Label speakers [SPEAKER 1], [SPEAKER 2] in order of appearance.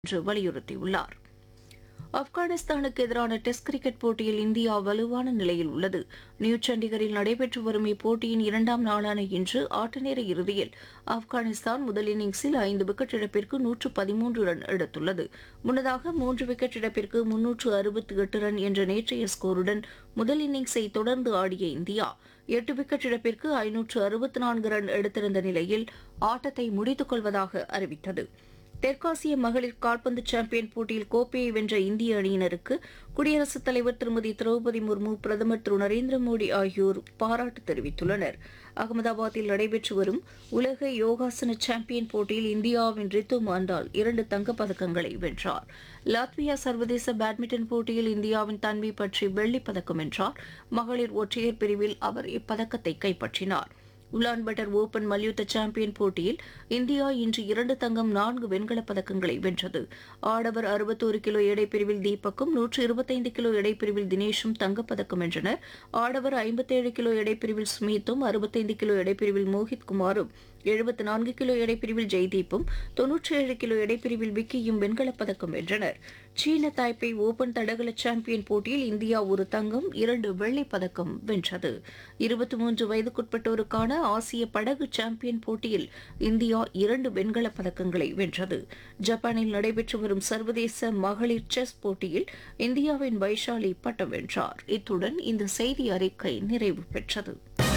[SPEAKER 1] என்று வலியுறுத்தியுள்ளார் ஆப்கானிஸ்தானுக்கு எதிரான டெஸ்ட் கிரிக்கெட் போட்டியில் இந்தியா வலுவான நிலையில் உள்ளது நியூ சண்டிகரில் நடைபெற்று வரும் இப்போட்டியின் இரண்டாம் நாளான இன்று ஆட்டநேர இறுதியில் ஆப்கானிஸ்தான் முதல் இன்னிங்ஸில் ஐந்து விக்கெட் இழப்பிற்கு நூற்று பதிமூன்று ரன் எடுத்துள்ளது முன்னதாக மூன்று விக்கெட் இழப்பிற்கு முன்னூற்று அறுபத்தி எட்டு ரன் என்ற நேற்றைய ஸ்கோருடன் முதல் இன்னிங்ஸை தொடர்ந்து ஆடிய இந்தியா எட்டு விக்கெட் இழப்பிற்கு ஐநூற்று அறுபத்தி நான்கு ரன் எடுத்திருந்த நிலையில் ஆட்டத்தை முடித்துக் கொள்வதாக அறிவித்தது தெற்காசிய மகளிர் கால்பந்து சாம்பியன் போட்டியில் கோப்பையை வென்ற இந்திய அணியினருக்கு குடியரசுத் தலைவர் திருமதி திரௌபதி முர்மு பிரதமர் திரு நரேந்திர மோடி ஆகியோர் பாராட்டு தெரிவித்துள்ளனர் அகமதாபாத்தில் நடைபெற்று வரும் உலக யோகாசன சாம்பியன் போட்டியில் இந்தியாவின் ரித்து மாண்டால் இரண்டு தங்கப் பதக்கங்களை வென்றார் லாத்வியா சர்வதேச பேட்மிண்டன் போட்டியில் இந்தியாவின் தன்வி பற்றி வெள்ளிப் பதக்கம் வென்றார் மகளிர் ஒற்றையர் பிரிவில் அவர் இப்பதக்கத்தை கைப்பற்றினார் உலான்பட்டர் ஓபன் மல்யுத்த சாம்பியன் போட்டியில் இந்தியா இன்று இரண்டு தங்கம் நான்கு வெண்கலப் பதக்கங்களை வென்றது ஆடவர் அறுபத்தோரு கிலோ எடைப்பிரிவில் தீபக்கும் நூற்று இருபத்தைந்து கிலோ எடைப்பிரிவில் தினேஷும் தங்கப்பதக்கம் வென்றனர் ஆடவர் ஐம்பத்தேழு கிலோ எடைப்பிரிவில் சுமித்தும் அறுபத்தைந்து கிலோ எடைப்பிரிவில் மோஹித் குமாரும் எழுபத்து நான்கு கிலோ எடைப்பிரிவில் ஜெய்தீப்பும் தொன்னூற்றி ஏழு கிலோ எடைப்பிரிவில் விக்கியும் வெண்கலப் பதக்கம் வென்றனர் சீன தாய்பே ஓபன் தடகள சாம்பியன் போட்டியில் இந்தியா ஒரு தங்கம் இரண்டு வெள்ளிப் பதக்கம் வென்றது இருபத்தி மூன்று வயதுக்குட்பட்டோருக்கான ஆசிய படகு சாம்பியன் போட்டியில் இந்தியா இரண்டு வெண்கலப் பதக்கங்களை வென்றது ஜப்பானில் நடைபெற்று வரும் சர்வதேச மகளிர் செஸ் போட்டியில் இந்தியாவின் வைஷாலி பட்டம் வென்றார் இத்துடன் இந்த செய்தி அறிக்கை நிறைவு பெற்றது